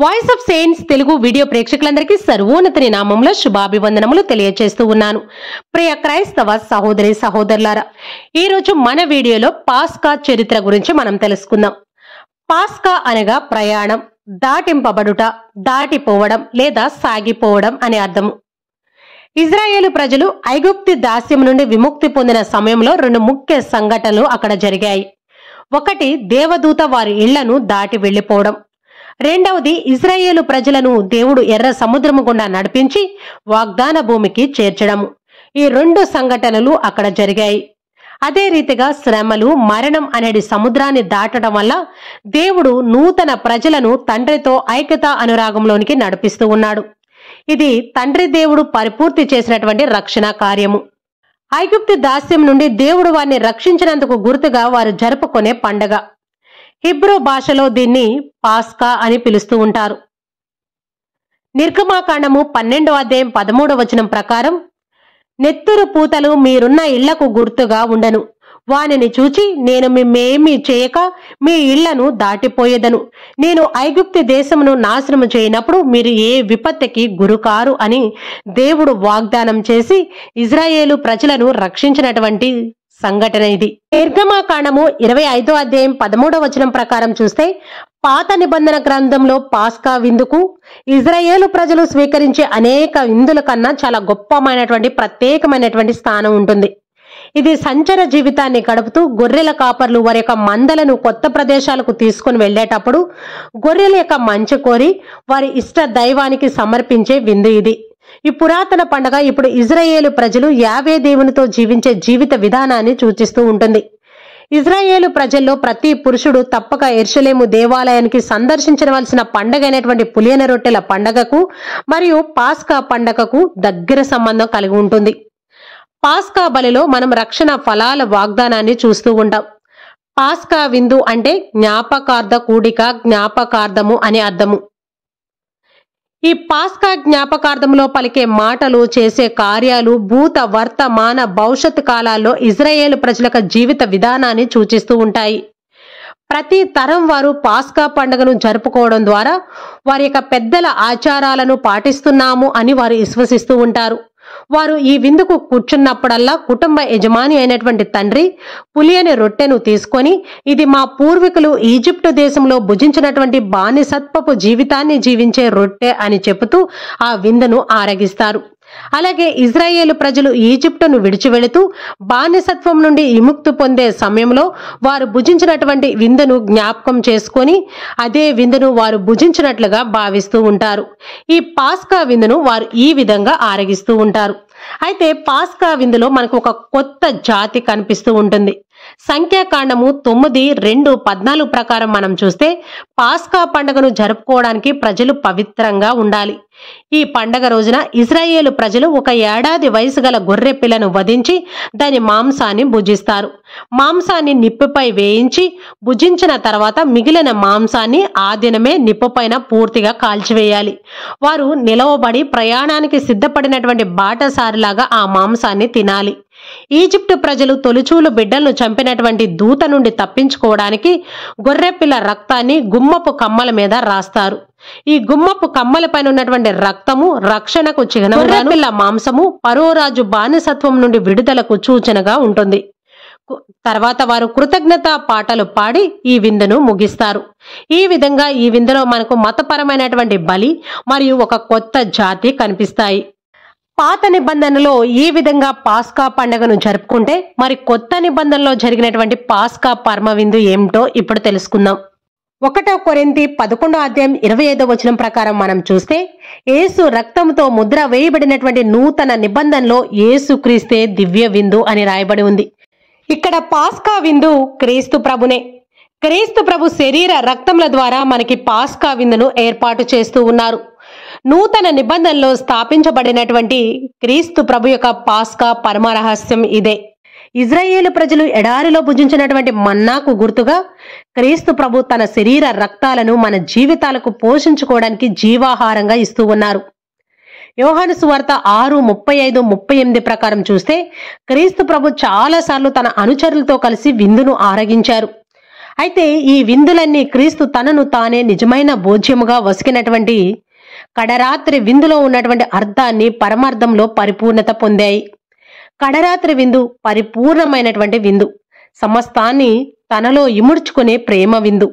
voice of saints Telugu video ప్రేక్షకులందరికీ సర్వోన్నతిని నామంలో శుభాభివందనములు తెలియజేస్తూ ఉన్నాను ప్రియ క్రైస్తవ సహోదరి సహోదరులారా ఈ రోజు మన వీడియోలో పాస్కా చరిత్ర గురించి మనం తెలుసుకుందాం పాస్కా అనగా ప్రయాణం దాటింపబడుట దాటిపోవడం లేదా సాగిపోవడం అనే అర్థము ఇజ్రాయేలు ప్రజలు ఐగుప్తి దాస్యం నుండి విముక్తి పొందిన సమయంలో రెండు ముఖ్య సంఘటనలు అక్కడ జరిగాయి ఒకటి దేవదూత వారి ఇళ్లను దాటి వెళ్లిపోవడం రెండవది ఇజ్రాయేలు ప్రజలను దేవుడు ఎర్ర సముద్రము గుండా నడిపించి వాగ్దాన భూమికి చేర్చడము ఈ రెండు సంఘటనలు అక్కడ జరిగాయి అదే రీతిగా శ్రమలు మరణం అనేది సముద్రాన్ని దాటడం వల్ల దేవుడు నూతన ప్రజలను తండ్రితో ఐక్యత అనురాగంలోనికి నడిపిస్తూ ఉన్నాడు ఇది తండ్రి దేవుడు పరిపూర్తి చేసినటువంటి రక్షణ కార్యము ఐగుప్తు దాస్యం నుండి దేవుడు వారిని రక్షించినందుకు గుర్తుగా వారు జరుపుకునే పండగ హిబ్రూ భాషలో దీన్ని పాస్కా అని పిలుస్తూ ఉంటారు నిర్గమాకాండము పన్నెండవ అధ్యాయం పదమూడవ వచనం ప్రకారం నెత్తురు పూతలు మీరున్న ఇళ్లకు గుర్తుగా ఉండను వానిని చూచి నేను మిమ్మేమీ చేయక మీ ఇళ్లను దాటిపోయేదను నేను ఐగుప్తి దేశమును నాశనము చేయనప్పుడు మీరు ఏ విపత్తికి గురుకారు అని దేవుడు వాగ్దానం చేసి ఇజ్రాయేలు ప్రజలను రక్షించినటువంటి సంఘటన ఇది నిర్గమాకాండము ఇరవై ఐదో అధ్యాయం పదమూడవ వచనం ప్రకారం చూస్తే పాత నిబంధన గ్రంథంలో పాస్కా విందుకు ఇజ్రాయేలు ప్రజలు స్వీకరించే అనేక విందుల కన్నా చాలా గొప్పమైనటువంటి ప్రత్యేకమైనటువంటి స్థానం ఉంటుంది ఇది సంచర జీవితాన్ని గడుపుతూ గొర్రెల కాపర్లు వారి యొక్క మందలను కొత్త ప్రదేశాలకు తీసుకుని వెళ్ళేటప్పుడు గొర్రెల యొక్క మంచి కోరి వారి ఇష్ట దైవానికి సమర్పించే విందు ఇది ఈ పురాతన పండగ ఇప్పుడు ఇజ్రాయేలు ప్రజలు యావే దేవునితో జీవించే జీవిత విధానాన్ని సూచిస్తూ ఉంటుంది ఇజ్రాయేలు ప్రజల్లో ప్రతి పురుషుడు తప్పక ఎర్షలేము దేవాలయానికి సందర్శించవలసిన పండగ అయినటువంటి పులియన రొట్టెల పండగకు మరియు పాస్కా పండగకు దగ్గర సంబంధం కలిగి ఉంటుంది పాస్కా బలిలో మనం రక్షణ ఫలాల వాగ్దానాన్ని చూస్తూ ఉంటాం పాస్కా విందు అంటే జ్ఞాపకార్థ కూడిక జ్ఞాపకార్థము అని అర్థము ఈ పాస్కా జ్ఞాపకార్థంలో పలికే మాటలు చేసే కార్యాలు భూత వర్తమాన భవిష్యత్ కాలాల్లో ఇజ్రాయేల్ ప్రజల జీవిత విధానాన్ని సూచిస్తూ ఉంటాయి ప్రతి తరం వారు పాస్కా పండుగను జరుపుకోవడం ద్వారా వారి యొక్క పెద్దల ఆచారాలను పాటిస్తున్నాము అని వారు విశ్వసిస్తూ ఉంటారు వారు ఈ విందుకు కూర్చున్నప్పుడల్లా కుటుంబ యజమాని అయినటువంటి తండ్రి పులియని రొట్టెను తీసుకొని ఇది మా పూర్వీకులు ఈజిప్టు దేశంలో భుజించినటువంటి బానిసత్వపు జీవితాన్ని జీవించే రొట్టె అని చెబుతూ ఆ విందును ఆరగిస్తారు అలాగే ఇజ్రాయేలు ప్రజలు ఈజిప్టును విడిచి వెళుతూ బానిసత్వం నుండి విముక్తి పొందే సమయంలో వారు భుజించినటువంటి విందును జ్ఞాపకం చేసుకొని అదే విందును వారు భుజించినట్లుగా భావిస్తూ ఉంటారు ఈ పాస్కా విందును వారు ఈ విధంగా ఆరగిస్తూ ఉంటారు అయితే పాస్కా విందులో మనకు ఒక కొత్త జాతి కనిపిస్తూ ఉంటుంది సంఖ్యాకాండము తొమ్మిది రెండు పద్నాలుగు ప్రకారం మనం చూస్తే పాస్కా పండుగను జరుపుకోవడానికి ప్రజలు పవిత్రంగా ఉండాలి ఈ పండగ రోజున ఇజ్రాయేలు ప్రజలు ఒక ఏడాది వయసు గల గొర్రె పిల్లను వధించి దాని మాంసాన్ని భుజిస్తారు మాంసాన్ని నిప్పుపై వేయించి భుజించిన తర్వాత మిగిలిన మాంసాన్ని ఆ దినమే నిప్పుపైన పూర్తిగా కాల్చివేయాలి వారు నిలవబడి ప్రయాణానికి సిద్ధపడినటువంటి బాటసారిలాగా ఆ మాంసాన్ని తినాలి ఈజిప్టు ప్రజలు తొలిచూలు బిడ్డలను చంపినటువంటి దూత నుండి తప్పించుకోవడానికి గొర్రెపిల్ల రక్తాన్ని గుమ్మపు కమ్మల మీద రాస్తారు ఈ గుమ్మపు కమ్మల పైన ఉన్నటువంటి రక్తము రక్షణకు చిహ్నంగా పిల్ల మాంసము పరోరాజు బానిసత్వం నుండి విడుదలకు సూచనగా ఉంటుంది కు- తర్వాత వారు కృతజ్ఞత పాటలు పాడి ఈ విందును ముగిస్తారు ఈ విధంగా ఈ విందులో మనకు మతపరమైనటువంటి బలి మరియు ఒక కొత్త జాతి కనిపిస్తాయి పాత నిబంధనలో ఈ విధంగా పాస్కా పండుగను జరుపుకుంటే మరి కొత్త నిబంధనలో జరిగినటువంటి పాస్కా పరమ విందు ఏమిటో ఇప్పుడు తెలుసుకుందాం ఒకటో కొరింతి పదకొండో అధ్యాయం ఇరవై ఐదో వచనం ప్రకారం మనం చూస్తే యేసు రక్తంతో ముద్ర వేయబడినటువంటి నూతన నిబంధనలో యేసు క్రీస్తే దివ్య విందు అని రాయబడి ఉంది ఇక్కడ పాస్కా విందు క్రీస్తు ప్రభునే క్రీస్తు ప్రభు శరీర రక్తముల ద్వారా మనకి పాస్కా విందును ఏర్పాటు చేస్తూ ఉన్నారు నూతన నిబంధనలో స్థాపించబడినటువంటి క్రీస్తు ప్రభు యొక్క పాస్కా పరమరహస్యం ఇదే ఇజ్రాయేలు ప్రజలు ఎడారిలో భుజించినటువంటి మన్నాకు గుర్తుగా క్రీస్తు ప్రభు తన శరీర రక్తాలను మన జీవితాలకు పోషించుకోవడానికి జీవాహారంగా ఇస్తూ ఉన్నారు యోహాను సువార్త ఆరు ముప్పై ఐదు ముప్పై ఎనిమిది ప్రకారం చూస్తే క్రీస్తు ప్రభు చాలాసార్లు తన అనుచరులతో కలిసి విందును ఆరగించారు అయితే ఈ విందులన్నీ క్రీస్తు తనను తానే నిజమైన భోజ్యముగా వసికినటువంటి కడరాత్రి విందులో ఉన్నటువంటి అర్థాన్ని పరమార్థంలో పరిపూర్ణత పొందాయి కడరాత్రి విందు పరిపూర్ణమైనటువంటి విందు సమస్తాన్ని తనలో ఇముడ్చుకునే ప్రేమ విందు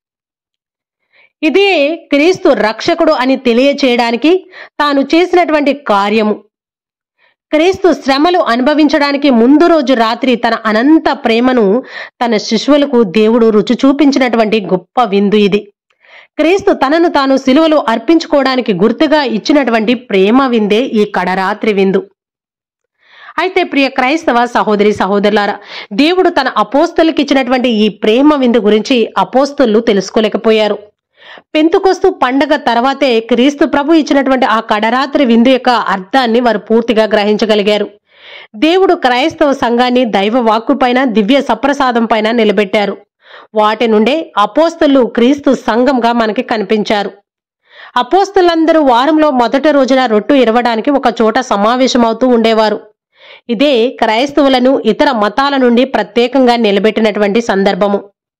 ఇదే క్రీస్తు రక్షకుడు అని తెలియచేయడానికి తాను చేసినటువంటి కార్యము క్రీస్తు శ్రమలు అనుభవించడానికి ముందు రోజు రాత్రి తన అనంత ప్రేమను తన శిశువులకు దేవుడు రుచి చూపించినటువంటి గొప్ప విందు ఇది క్రీస్తు తనను తాను సిలువలో అర్పించుకోవడానికి గుర్తుగా ఇచ్చినటువంటి ప్రేమ విందే ఈ కడరాత్రి విందు అయితే ప్రియ క్రైస్తవ సహోదరి సహోదరులారా దేవుడు తన అపోస్తులకి ఇచ్చినటువంటి ఈ ప్రేమ విందు గురించి అపోస్తులు తెలుసుకోలేకపోయారు పెంతుకొస్తు పండగ తర్వాతే క్రీస్తు ప్రభు ఇచ్చినటువంటి ఆ కడరాత్రి విందు యొక్క అర్థాన్ని వారు పూర్తిగా గ్రహించగలిగారు దేవుడు క్రైస్తవ సంఘాన్ని దైవ వాక్కు పైన దివ్య సప్రసాదం పైన నిలబెట్టారు వాటి నుండే అపోస్తులు క్రీస్తు సంఘంగా మనకి కనిపించారు అపోస్తులందరూ వారంలో మొదటి రోజున రొట్టు ఇరవడానికి ఒక చోట సమావేశమవుతూ ఉండేవారు ఇదే క్రైస్తవులను ఇతర మతాల నుండి ప్రత్యేకంగా నిలబెట్టినటువంటి సందర్భము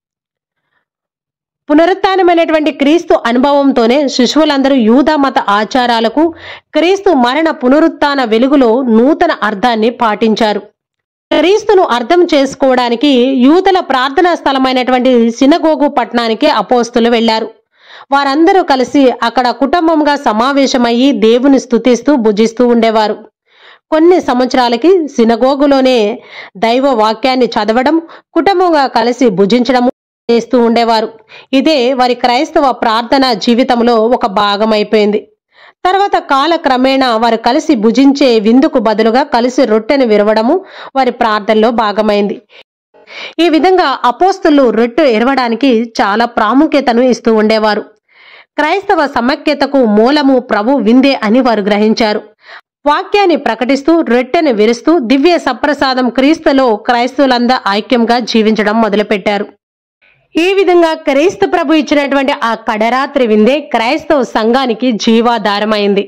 పునరుత్నమైనటువంటి క్రీస్తు అనుభవంతోనే శిశువులందరూ యూదా మత ఆచారాలకు క్రీస్తు మరణ పునరుత్న వెలుగులో నూతన అర్థాన్ని పాటించారు క్రీస్తును అర్థం చేసుకోవడానికి యూతల ప్రార్థనా స్థలమైనటువంటి సినగోగు పట్టణానికి అపోస్తులు వెళ్లారు వారందరూ కలిసి అక్కడ కుటుంబంగా సమావేశమయ్యి దేవుని స్తుతిస్తూ భుజిస్తూ ఉండేవారు కొన్ని సంవత్సరాలకి సినగోగులోనే దైవ వాక్యాన్ని చదవడం కుటుంబంగా కలిసి భుజించడం చేస్తూ ఉండేవారు ఇదే వారి క్రైస్తవ ప్రార్థన జీవితంలో ఒక భాగమైపోయింది తర్వాత కాలక్రమేణా వారు కలిసి భుజించే విందుకు బదులుగా కలిసి రొట్టెను విరవడము వారి ప్రార్థనలో భాగమైంది ఈ విధంగా అపోస్తులు రొట్టె ఎరవడానికి చాలా ప్రాముఖ్యతను ఇస్తూ ఉండేవారు క్రైస్తవ సమైక్యతకు మూలము ప్రభు విందే అని వారు గ్రహించారు వాక్యాన్ని ప్రకటిస్తూ రొట్టెను విరుస్తూ దివ్య సప్రసాదం క్రీస్తులో క్రైస్తవులందా ఐక్యంగా జీవించడం మొదలుపెట్టారు ఈ విధంగా క్రీస్తు ప్రభు ఇచ్చినటువంటి ఆ కడరాత్రి విందే క్రైస్తవ సంఘానికి జీవాధారమైంది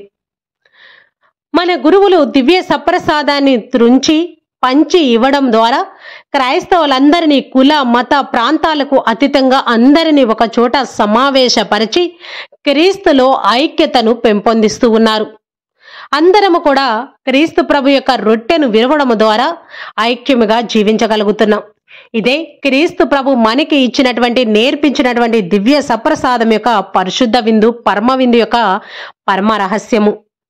మన గురువులు దివ్య సప్రసాదాన్ని త్రుంచి పంచి ఇవ్వడం ద్వారా క్రైస్తవులందరినీ కుల మత ప్రాంతాలకు అతీతంగా అందరినీ ఒక చోట సమావేశపరిచి క్రీస్తులో ఐక్యతను పెంపొందిస్తూ ఉన్నారు అందరము కూడా క్రీస్తు ప్రభు యొక్క రొట్టెను విరవడం ద్వారా ఐక్యముగా జీవించగలుగుతున్నాం ఇదే క్రీస్తు ప్రభు మనకి ఇచ్చినటువంటి నేర్పించినటువంటి దివ్య సప్రసాదం యొక్క పరిశుద్ధ విందు పరమ విందు యొక్క పరమ రహస్యము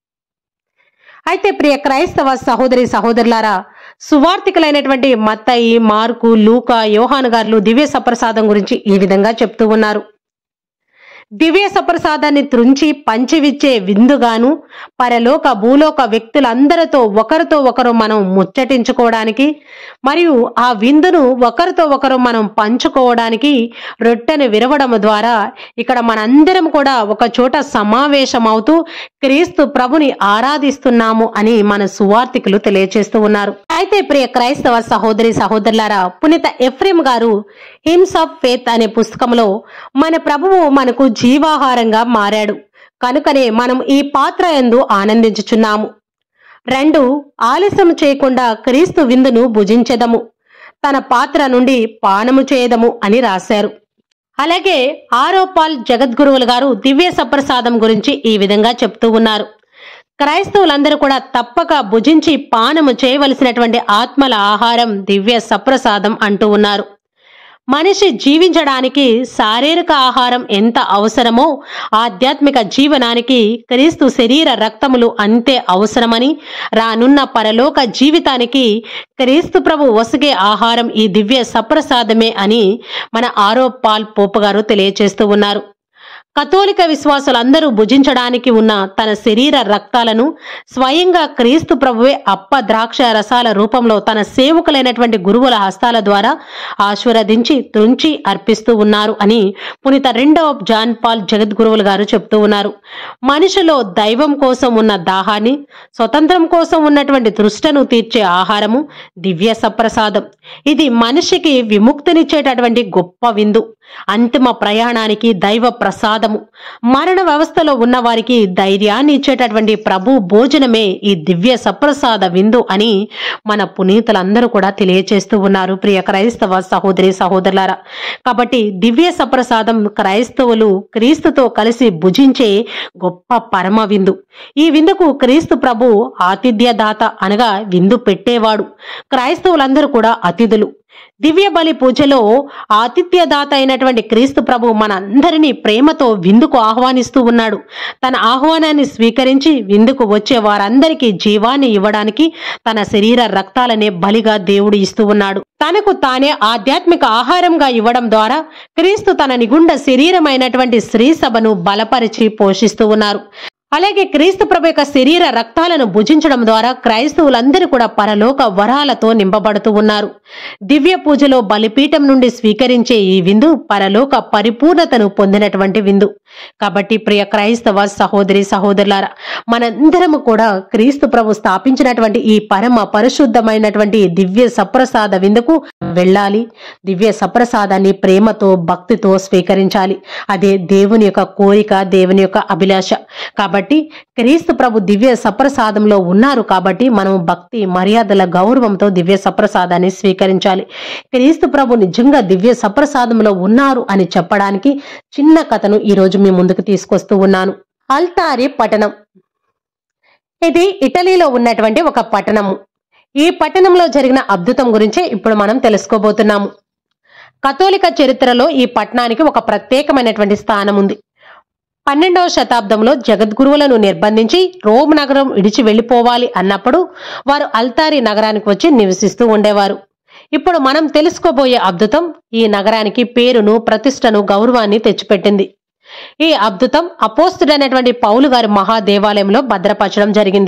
అయితే ప్రియ క్రైస్తవ సహోదరి సహోదరులారా సువార్థికులైనటువంటి మత్తయి మార్కు లూకా యోహాను గారులు దివ్య సప్రసాదం గురించి ఈ విధంగా చెప్తూ ఉన్నారు దివ్య సప్రసాదాన్ని త్రుంచి పంచివిచ్చే విందుగాను పరలోక భూలోక వ్యక్తులందరితో ఒకరితో ఒకరు మనం ముచ్చటించుకోవడానికి మరియు ఆ విందును ఒకరితో ఒకరు మనం పంచుకోవడానికి రొట్టెను విరవడం ద్వారా ఇక్కడ మనందరం కూడా ఒక చోట సమావేశమవుతూ క్రీస్తు ప్రభుని ఆరాధిస్తున్నాము అని మన సువార్థికులు తెలియజేస్తూ ఉన్నారు అయితే ప్రియ క్రైస్తవ సహోదరి సహోదరులారా పునీత ఎఫ్రేమ్ గారు హిమ్స్ ఆఫ్ ఫేత్ అనే పుస్తకంలో మన ప్రభువు మనకు జీవాహారంగా మారాడు కనుకనే మనం ఈ పాత్ర ఎందు ఆనందించుచున్నాము రెండు ఆలస్యం చేయకుండా క్రీస్తు విందును భుజించెదము తన పాత్ర నుండి పానము చేయదము అని రాశారు అలాగే ఆరోపాల్ జగద్గురువులు గారు దివ్య సప్రసాదం గురించి ఈ విధంగా చెప్తూ ఉన్నారు క్రైస్తవులందరూ కూడా తప్పక భుజించి పానము చేయవలసినటువంటి ఆత్మల ఆహారం దివ్య సప్రసాదం అంటూ ఉన్నారు మనిషి జీవించడానికి శారీరక ఆహారం ఎంత అవసరమో ఆధ్యాత్మిక జీవనానికి క్రీస్తు శరీర రక్తములు అంతే అవసరమని రానున్న పరలోక జీవితానికి క్రీస్తు ప్రభు వసగే ఆహారం ఈ దివ్య సప్రసాదమే అని మన ఆరో పాల్ పోపు గారు తెలియజేస్తూ ఉన్నారు కథోలిక విశ్వాసులందరూ భుజించడానికి ఉన్న తన శరీర రక్తాలను స్వయంగా క్రీస్తు ప్రభువే అప్ప ద్రాక్ష రసాల రూపంలో తన సేవకులైనటువంటి గురువుల హస్తాల ద్వారా ఆశీర్వదించి త్రుంచి అర్పిస్తూ ఉన్నారు అని పునీత రెండవ జాన్ పాల్ జగద్గురువులు గారు చెప్తూ ఉన్నారు మనిషిలో దైవం కోసం ఉన్న దాహాన్ని స్వతంత్రం కోసం ఉన్నటువంటి తృష్టను తీర్చే ఆహారము దివ్య సప్రసాదం ఇది మనిషికి విముక్తినిచ్చేటటువంటి గొప్ప విందు అంతిమ ప్రయాణానికి దైవ ప్రసాద సప్రసాదము మరణ వ్యవస్థలో ఉన్న వారికి ధైర్యాన్ని ఇచ్చేటటువంటి ప్రభు భోజనమే ఈ దివ్య సప్రసాద విందు అని మన పునీతులందరూ కూడా తెలియచేస్తూ ఉన్నారు ప్రియ క్రైస్తవ సహోదరి సహోదరులారా కాబట్టి దివ్య సప్రసాదం క్రైస్తవులు క్రీస్తుతో కలిసి భుజించే గొప్ప పరమ విందు ఈ విందుకు క్రీస్తు ప్రభు ఆతిథ్యదాత అనగా విందు పెట్టేవాడు క్రైస్తవులందరూ కూడా అతిథులు దివ్య బలి పూజలో ఆతిథ్యదాత అయినటువంటి క్రీస్తు ప్రభు మనందరినీ ప్రేమతో విందుకు ఆహ్వానిస్తూ ఉన్నాడు తన ఆహ్వానాన్ని స్వీకరించి విందుకు వచ్చే వారందరికీ జీవాన్ని ఇవ్వడానికి తన శరీర రక్తాలనే బలిగా దేవుడు ఇస్తూ ఉన్నాడు తనకు తానే ఆధ్యాత్మిక ఆహారంగా ఇవ్వడం ద్వారా క్రీస్తు తన నిగుండ శరీరమైనటువంటి స్త్రీ సభను బలపరిచి పోషిస్తూ ఉన్నారు అలాగే క్రీస్తు ప్రభు యొక్క శరీర రక్తాలను భుజించడం ద్వారా క్రైస్తవులందరూ కూడా పరలోక వరాలతో నింపబడుతూ ఉన్నారు దివ్య పూజలో బలిపీఠం నుండి స్వీకరించే ఈ విందు పరలోక పరిపూర్ణతను పొందినటువంటి విందు కాబట్టి ప్రియ క్రైస్తవ సహోదరి సహోదరులారా మనందరము కూడా క్రీస్తు ప్రభు స్థాపించినటువంటి ఈ పరమ పరిశుద్ధమైనటువంటి దివ్య సప్రసాద విందుకు వెళ్ళాలి దివ్య సప్రసాదాన్ని ప్రేమతో భక్తితో స్వీకరించాలి అదే దేవుని యొక్క కోరిక దేవుని యొక్క అభిలాష కాబట్టి క్రీస్తు ప్రభు దివ్య సప్రసాదంలో ఉన్నారు కాబట్టి మనం భక్తి మర్యాదల గౌరవంతో దివ్య సప్రసాదాన్ని స్వీకరించాలి క్రీస్తు ప్రభు నిజంగా దివ్య సప్రసాదంలో ఉన్నారు అని చెప్పడానికి చిన్న కథను ఈ రోజు మీ ముందుకు తీసుకొస్తూ ఉన్నాను అల్తారి పట్టణం ఇది ఇటలీలో ఉన్నటువంటి ఒక పట్టణము ఈ పట్టణంలో జరిగిన అద్భుతం గురించే ఇప్పుడు మనం తెలుసుకోబోతున్నాము కథోలిక చరిత్రలో ఈ పట్టణానికి ఒక ప్రత్యేకమైనటువంటి స్థానం ఉంది పన్నెండవ శతాబ్దంలో జగద్గురువులను నిర్బంధించి రోమ్ నగరం ఇడిచి వెళ్లిపోవాలి అన్నప్పుడు వారు అల్తారి నగరానికి వచ్చి నివసిస్తూ ఉండేవారు ఇప్పుడు మనం తెలుసుకోబోయే అద్భుతం ఈ నగరానికి పేరును ప్రతిష్టను గౌరవాన్ని తెచ్చిపెట్టింది ఈ అద్భుతం అపోస్తుడైనటువంటి పౌలు గారి మహాదేవాలయంలో భద్రపరచడం జరిగింది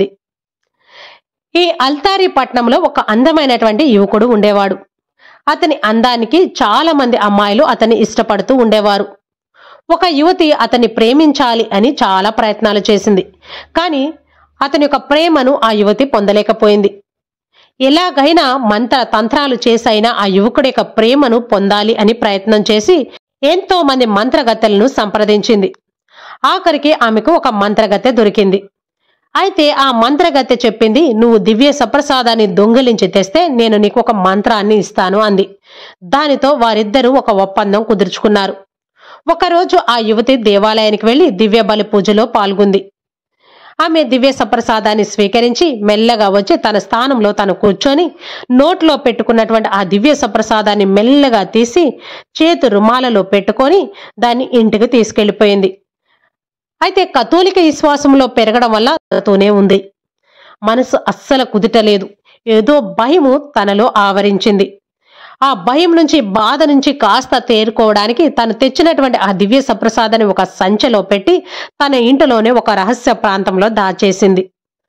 ఈ అల్తారి పట్నంలో ఒక అందమైనటువంటి యువకుడు ఉండేవాడు అతని అందానికి చాలా మంది అమ్మాయిలు అతన్ని ఇష్టపడుతూ ఉండేవారు ఒక యువతి అతన్ని ప్రేమించాలి అని చాలా ప్రయత్నాలు చేసింది కానీ అతని యొక్క ప్రేమను ఆ యువతి పొందలేకపోయింది ఎలాగైనా మంత్ర తంత్రాలు చేసైనా ఆ యువకుడి యొక్క ప్రేమను పొందాలి అని ప్రయత్నం చేసి ఎంతో మంది మంత్రగత్తెలను సంప్రదించింది ఆఖరికి ఆమెకు ఒక మంత్రగత్తె దొరికింది అయితే ఆ మంత్రగత్తె చెప్పింది నువ్వు దివ్య సప్రసాదాన్ని దొంగిలించి తెస్తే నేను నీకు ఒక మంత్రాన్ని ఇస్తాను అంది దానితో వారిద్దరూ ఒక ఒప్పందం కుదుర్చుకున్నారు ఒకరోజు ఆ యువతి దేవాలయానికి వెళ్లి దివ్య బలి పూజలో పాల్గొంది ఆమె దివ్య సప్రసాదాన్ని స్వీకరించి మెల్లగా వచ్చి తన స్థానంలో తను కూర్చొని నోట్లో పెట్టుకున్నటువంటి ఆ దివ్య సప్రసాదాన్ని మెల్లగా తీసి చేతు రుమాలలో పెట్టుకొని దాన్ని ఇంటికి తీసుకెళ్లిపోయింది అయితే కథోలిక విశ్వాసంలో పెరగడం వల్ల తోనే ఉంది మనసు అస్సలు కుదుటలేదు ఏదో భయము తనలో ఆవరించింది ఆ భయం నుంచి బాధ నుంచి కాస్త తేరుకోవడానికి తను తెచ్చినటువంటి ఆ దివ్య సప్రసాదాన్ని ఒక సంచిలో పెట్టి తన ఇంటిలోనే ఒక రహస్య ప్రాంతంలో దాచేసింది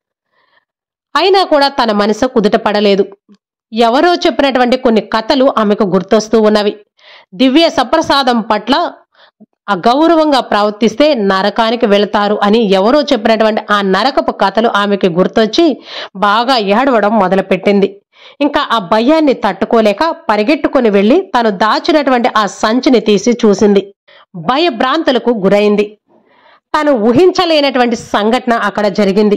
అయినా కూడా తన మనసు కుదుట పడలేదు ఎవరో చెప్పినటువంటి కొన్ని కథలు ఆమెకు గుర్తొస్తూ ఉన్నవి దివ్య సప్రసాదం పట్ల అగౌరవంగా ప్రవర్తిస్తే నరకానికి వెళతారు అని ఎవరో చెప్పినటువంటి ఆ నరకపు కథలు ఆమెకి గుర్తొచ్చి బాగా ఏడవడం మొదలుపెట్టింది ఇంకా ఆ భయాన్ని తట్టుకోలేక పరిగెట్టుకుని వెళ్లి తను దాచినటువంటి ఆ సంచిని తీసి చూసింది భయభ్రాంతులకు గురైంది తను ఊహించలేనటువంటి సంఘటన అక్కడ జరిగింది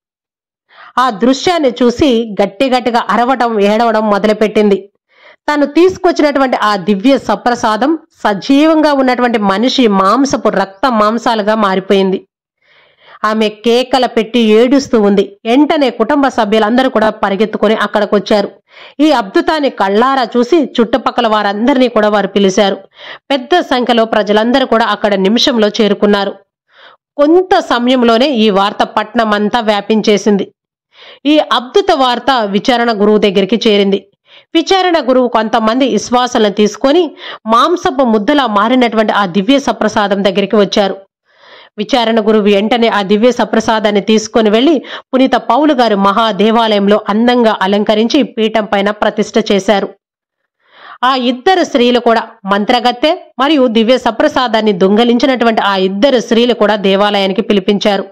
ఆ దృశ్యాన్ని చూసి గట్టి గట్టిగా అరవడం ఏడవడం మొదలుపెట్టింది తను తీసుకొచ్చినటువంటి ఆ దివ్య సప్రసాదం సజీవంగా ఉన్నటువంటి మనిషి మాంసపు రక్త మాంసాలుగా మారిపోయింది ఆమె కేకల పెట్టి ఏడుస్తూ ఉంది వెంటనే కుటుంబ సభ్యులందరూ కూడా పరిగెత్తుకొని అక్కడికి వచ్చారు ఈ అద్భుతాన్ని కళ్ళారా చూసి చుట్టుపక్కల వారందరినీ కూడా వారు పిలిచారు పెద్ద సంఖ్యలో ప్రజలందరూ కూడా అక్కడ నిమిషంలో చేరుకున్నారు కొంత సమయంలోనే ఈ వార్త పట్నం అంతా వ్యాపించేసింది ఈ అద్భుత వార్త విచారణ గురువు దగ్గరికి చేరింది విచారణ గురువు కొంతమంది విశ్వాసాలను తీసుకొని మాంసపు ముద్దలా మారినటువంటి ఆ దివ్య సప్రసాదం దగ్గరికి వచ్చారు విచారణ గురువు వెంటనే ఆ దివ్య సప్రసాదాన్ని తీసుకొని వెళ్లి పునీత పౌలు గారు మహా దేవాలయంలో అందంగా అలంకరించి పీఠం పైన ప్రతిష్ఠ చేశారు ఆ ఇద్దరు స్త్రీలు కూడా మంత్రగత్తె మరియు దివ్య సప్రసాదాన్ని దొంగలించినటువంటి ఆ ఇద్దరు స్త్రీలు కూడా దేవాలయానికి పిలిపించారు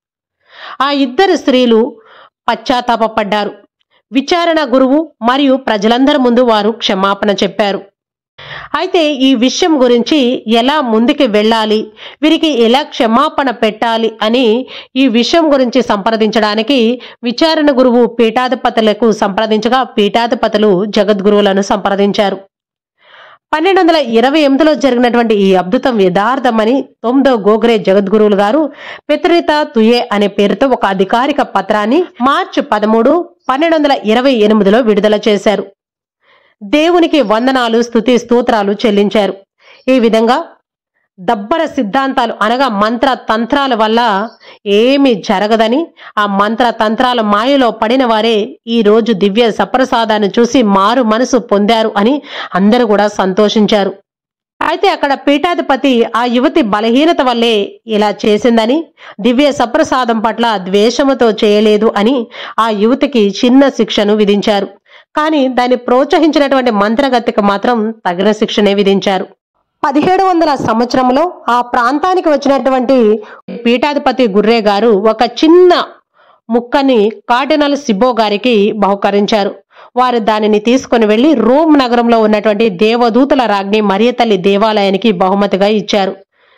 ఆ ఇద్దరు స్త్రీలు పశ్చాత్తాపడ్డారు విచారణ గురువు మరియు ప్రజలందరి ముందు వారు క్షమాపణ చెప్పారు అయితే ఈ విషయం గురించి ఎలా ముందుకు వెళ్ళాలి వీరికి ఎలా క్షమాపణ పెట్టాలి అని ఈ విషయం గురించి సంప్రదించడానికి విచారణ గురువు పీఠాధిపతులకు సంప్రదించగా పీఠాధిపతులు జగద్గురువులను సంప్రదించారు పన్నెండు వందల ఇరవై ఎనిమిదిలో జరిగినటువంటి ఈ అద్భుతం యథార్థమని తొమ్మిదో గోగ్రే జగద్గురువులు గారు పితరిత తుయే అనే పేరుతో ఒక అధికారిక పత్రాన్ని మార్చి పదమూడు పన్నెండు వందల ఇరవై ఎనిమిదిలో విడుదల చేశారు దేవునికి వందనాలు స్తుతి స్తోత్రాలు చెల్లించారు ఈ విధంగా దబ్బర సిద్ధాంతాలు అనగా మంత్ర తంత్రాల వల్ల ఏమీ జరగదని ఆ మంత్ర తంత్రాల మాయలో పడిన వారే ఈ రోజు దివ్య సప్రసాదాన్ని చూసి మారు మనసు పొందారు అని అందరూ కూడా సంతోషించారు అయితే అక్కడ పీఠాధిపతి ఆ యువతి బలహీనత వల్లే ఇలా చేసిందని దివ్య సప్రసాదం పట్ల ద్వేషముతో చేయలేదు అని ఆ యువతికి చిన్న శిక్షను విధించారు కానీ దాన్ని ప్రోత్సహించినటువంటి మంత్రగతికి మాత్రం తగిన శిక్షనే విధించారు పదిహేడు వందల సంవత్సరంలో ఆ ప్రాంతానికి వచ్చినటువంటి పీఠాధిపతి గుర్రే గారు ఒక చిన్న ముక్కని కార్డినల్ సిబో గారికి బహుకరించారు వారు దానిని తీసుకుని వెళ్లి రోమ్ నగరంలో ఉన్నటువంటి దేవదూతల రాజ్ఞి మరియతల్లి దేవాలయానికి బహుమతిగా ఇచ్చారు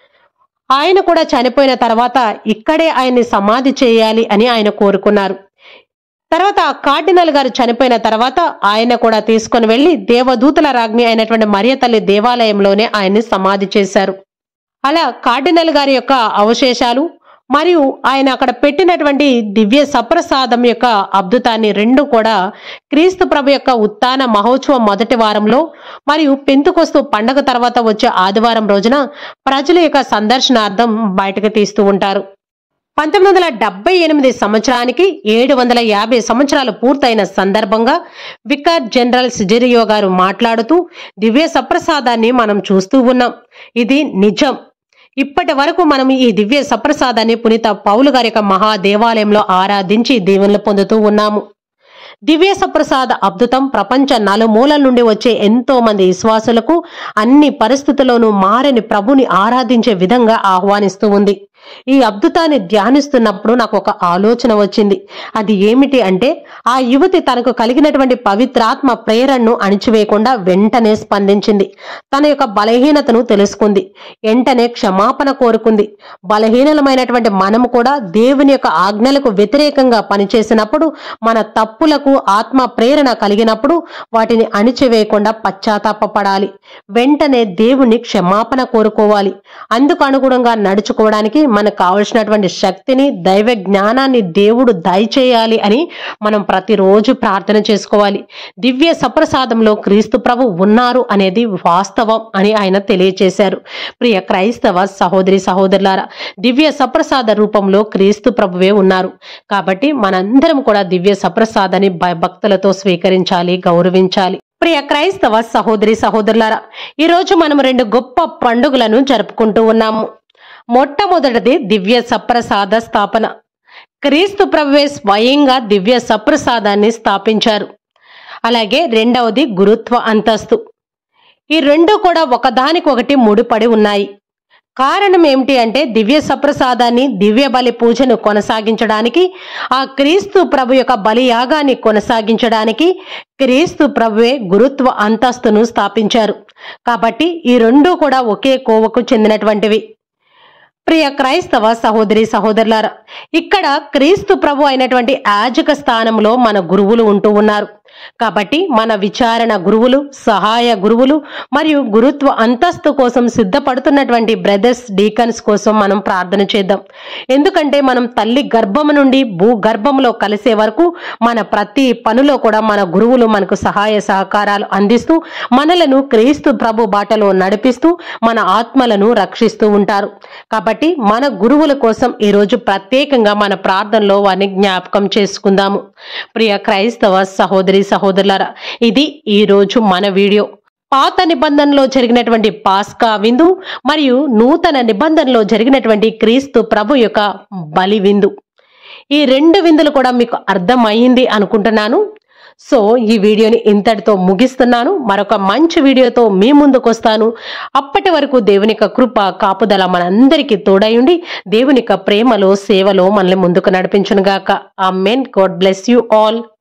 ఆయన కూడా చనిపోయిన తర్వాత ఇక్కడే ఆయన్ని సమాధి చేయాలి అని ఆయన కోరుకున్నారు తర్వాత ఆ కార్డినల్ గారు చనిపోయిన తర్వాత ఆయన కూడా తీసుకుని వెళ్లి దేవదూతల రాజ్ఞి అయినటువంటి మరియతల్లి దేవాలయంలోనే ఆయన్ని సమాధి చేశారు అలా కార్డినల్ గారి యొక్క అవశేషాలు మరియు ఆయన అక్కడ పెట్టినటువంటి దివ్య సప్రసాదం యొక్క అద్భుతాన్ని రెండు కూడా క్రీస్తు ప్రభు యొక్క ఉత్థాన మహోత్సవం మొదటి వారంలో మరియు పెంతుకొస్తు పండగ తర్వాత వచ్చే ఆదివారం రోజున ప్రజల యొక్క సందర్శనార్థం బయటకు తీస్తూ ఉంటారు పంతొమ్మిది వందల డెబ్బై ఎనిమిది సంవత్సరానికి ఏడు వందల యాభై సంవత్సరాలు పూర్తయిన సందర్భంగా వికార్ జనరల్ సిజరియో గారు మాట్లాడుతూ దివ్య సప్రసాదాన్ని మనం చూస్తూ ఉన్నాం ఇది నిజం ఇప్పటి వరకు మనం ఈ దివ్య సప్రసాదాన్ని పునీత పౌలు గారి యొక్క మహా దేవాలయంలో ఆరాధించి దీవెనలు పొందుతూ ఉన్నాము దివ్య సప్రసాద అద్భుతం ప్రపంచ నలుమూలల నుండి వచ్చే ఎంతో మంది విశ్వాసులకు అన్ని పరిస్థితుల్లోనూ మారని ప్రభుని ఆరాధించే విధంగా ఆహ్వానిస్తూ ఉంది ఈ అద్భుతాన్ని ధ్యానిస్తున్నప్పుడు నాకు ఒక ఆలోచన వచ్చింది అది ఏమిటి అంటే ఆ యువతి తనకు కలిగినటువంటి పవిత్రాత్మ ప్రేరణను అణిచివేయకుండా వెంటనే స్పందించింది తన యొక్క బలహీనతను తెలుసుకుంది వెంటనే క్షమాపణ కోరుకుంది బలహీనలమైనటువంటి మనము కూడా దేవుని యొక్క ఆజ్ఞలకు వ్యతిరేకంగా పనిచేసినప్పుడు మన తప్పులకు ఆత్మ ప్రేరణ కలిగినప్పుడు వాటిని అణిచివేయకుండా పశ్చాత్తాపపడాలి వెంటనే దేవుని క్షమాపణ కోరుకోవాలి అందుకు అనుగుణంగా నడుచుకోవడానికి మనకు కావలసినటువంటి శక్తిని దైవ జ్ఞానాన్ని దేవుడు దయచేయాలి అని మనం ప్రతిరోజు ప్రార్థన చేసుకోవాలి దివ్య సప్రసాదంలో క్రీస్తు ప్రభు ఉన్నారు అనేది వాస్తవం అని ఆయన తెలియచేశారు ప్రియ క్రైస్తవ సహోదరి సహోదరులారా దివ్య సప్రసాద రూపంలో క్రీస్తు ప్రభువే ఉన్నారు కాబట్టి మనందరం కూడా దివ్య సప్రసాదాన్ని భయ- భక్తులతో స్వీకరించాలి గౌరవించాలి ప్రియ క్రైస్తవ సహోదరి సహోదరులారా ఈ రోజు మనం రెండు గొప్ప పండుగలను జరుపుకుంటూ ఉన్నాము మొట్టమొదటిది దివ్య సప్రసాద స్థాపన క్రీస్తు ప్రభువే స్వయంగా దివ్య సప్రసాదాన్ని స్థాపించారు అలాగే రెండవది గురుత్వ అంతస్తు ఈ రెండు కూడా ఒకదానికొకటి ముడిపడి ఉన్నాయి కారణం ఏమిటి అంటే దివ్య సప్రసాదాన్ని దివ్య బలి పూజను కొనసాగించడానికి ఆ క్రీస్తు ప్రభు యొక్క బలియాగాన్ని కొనసాగించడానికి క్రీస్తు ప్రభువే గురుత్వ అంతస్తును స్థాపించారు కాబట్టి ఈ రెండు కూడా ఒకే కోవకు చెందినటువంటివి ప్రియ క్రైస్తవ సహోదరి సహోదరులారా ఇక్కడ క్రీస్తు ప్రభు అయినటువంటి యాజక స్థానంలో మన గురువులు ఉంటూ ఉన్నారు కాబట్టి మన విచారణ గురువులు సహాయ గురువులు మరియు గురుత్వ అంతస్తు కోసం సిద్ధపడుతున్నటువంటి బ్రదర్స్ డీకన్స్ కోసం మనం ప్రార్థన చేద్దాం ఎందుకంటే మనం తల్లి గర్భము నుండి భూ గర్భంలో కలిసే వరకు మన ప్రతి పనిలో కూడా మన గురువులు మనకు సహాయ సహకారాలు అందిస్తూ మనలను క్రీస్తు ప్రభు బాటలో నడిపిస్తూ మన ఆత్మలను రక్షిస్తూ ఉంటారు కాబట్టి మన గురువుల కోసం ఈరోజు ప్రత్యేకంగా మన ప్రార్థనలో వారిని జ్ఞాపకం చేసుకుందాము ప్రియ క్రైస్తవ సహోదరి సహోదరులారా ఇది ఈ రోజు మన వీడియో పాత నిబంధనలో జరిగినటువంటి పాస్కా విందు మరియు నూతన నిబంధనలో జరిగినటువంటి క్రీస్తు ప్రభు యొక్క బలి విందు ఈ రెండు విందులు కూడా మీకు అర్థమైంది అనుకుంటున్నాను సో ఈ వీడియోని ఇంతటితో ముగిస్తున్నాను మరొక మంచి వీడియోతో మీ ముందుకు వస్తాను అప్పటి వరకు దేవుని యొక్క కృప కాపుదల మనందరికీ తోడయుండి దేవుని యొక్క ప్రేమలో సేవలో మనల్ని ముందుకు నడిపించునుగాక amen God bless you all